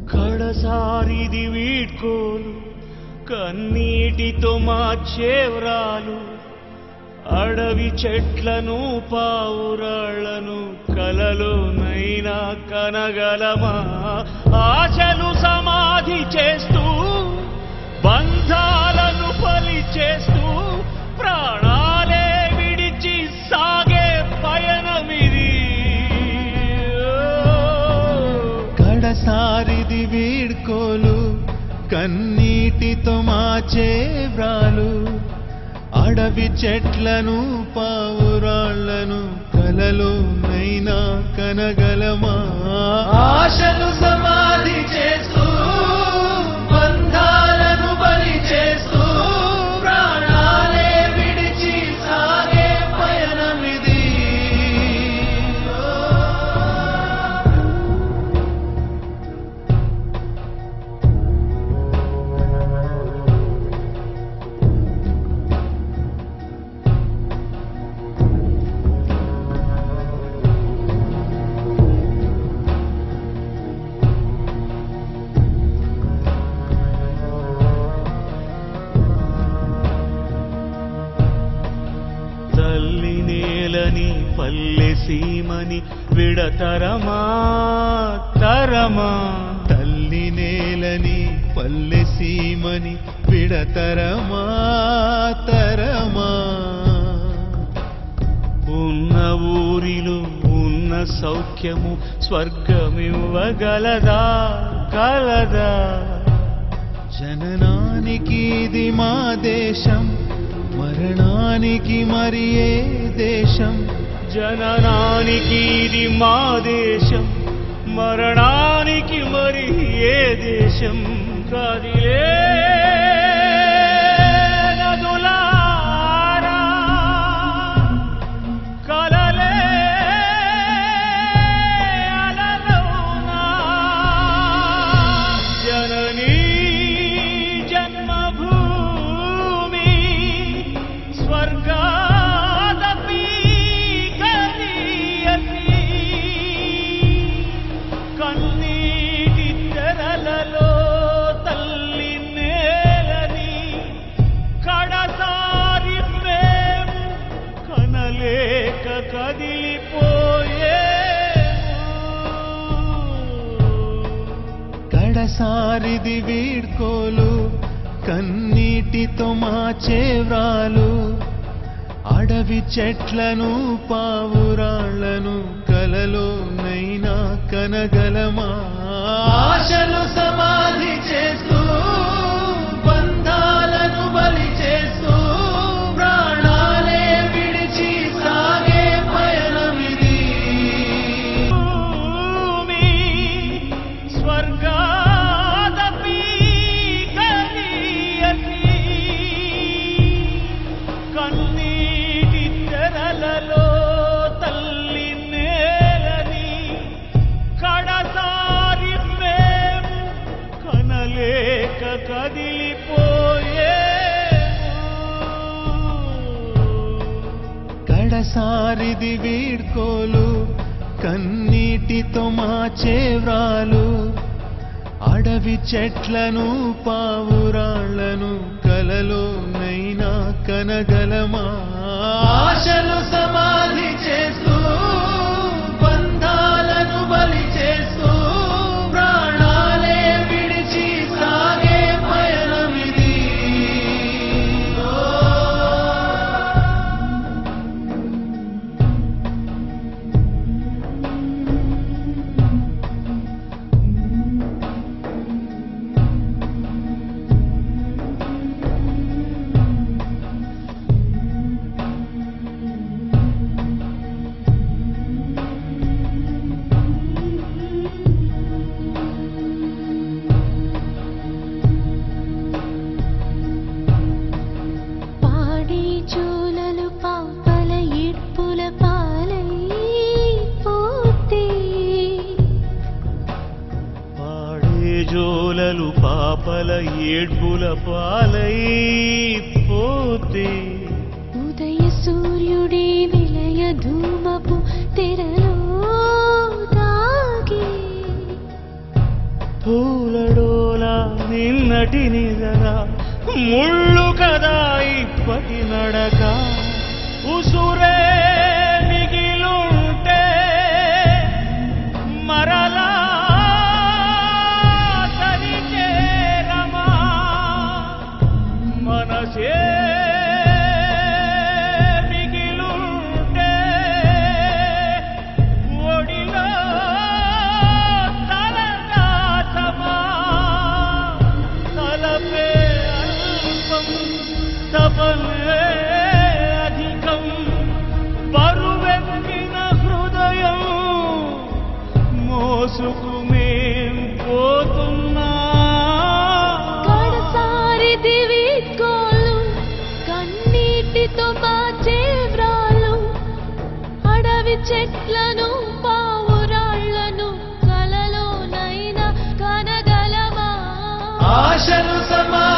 కడసారిది వీడ్కోలు కన్నీటితో మార్చేవ్రాలు అడవి చెట్లను పావురాళ్లను కలలోనైనా కనగలమా ఆశలు సమాధి చేస్తూ బంధాలను బలి చేస్తూ ప్రాణాలే విడిచి సాగే పయనమిది కడసారిది వీడ్కోలు కన్నీటితో మాచే వ్రాలు అడవి చెట్లను పావురాళ్లను కలలోనైనా కనగలమా ఆశలు సమాధి చేస్తూ బంధాలను బలి చేస్తూ ప్రాణాలే విడిచి సాగే పయనమిది తల్లి నేలని పల్లె సీమని విడతరమా తరమా తల్లి నేలని పల్లె సీమని విడతరమా తరమా ఉన్న ఊరిలో ఉన్న సౌఖ్యము స్వర్గమివ్వగలదా కలదా జననానికి ఇది మా దేశం మరణానికి మరి ఏ దేశం జననానికి ఇది మా దేశం మరణానికి మరి ఏ దేశం కాదిలే నదులారా, కలలే అలలోనా, జననీ జన్మభూమి స్వర్గాదపి గరీయసి కన్నీటి తెరలలో తల్లి నేలని కడసారి మేము కనలేక కదిలిపోయే కడసారిది వీడ్కోలు కన్నీటితో మాచే వ్రాలు అడవి చెట్లను పావురాళ్లను కలలోనైనా కనగలమా ఆశలు సమాధి చేస్తూ బంధాలను బలి చేస్తూ ప్రాణాలే విడిచి సాగే పయనమిది భూమి స్వర్గాదపి గరీయసి కన్నీటి తెరలలో తల్లి నేలని కడసారి మేము కనలేక కదిలిపోయే కడసారిది వీడ్కోలు కన్నీటితో మాచే వ్రాలు అడవి చెట్లను పావురాళ్లను కలలోనైనా కనగలమా ఆశలు సమాధి చేస్తూ బంధాలను బలి చేస్తూ ప్రాణాలే విడిచి సాగే పయనమిది పాడి చూలలు పాపల ఇడ్పుల పాలై పోతే పాడే జోలలు పాపల ఏడ్పుల పాలై పోతే ఉదయ సూర్యుడి విలయ ధూమపు తెరలో దాగి పూలడోలా నిన్నటి నిదరా ముళ్ళు కదా ఇప్పటి నడక ఉసురే మిగిలుంటే మరలా తరిచేరమా మనసే మిగిలుంటే ఒడిలో తలదాచమా తలపే అల్పం తపలే అధికం బరువెక్కిన హృదయం మోసుకు మేం పోతున్నా కడసారి దివికోలు కన్నీటితో మార్చే వ్రాలు అడవి చెట్లను పావురాళ్లను కలలోనైనా కనగలమా ఆశలు సమా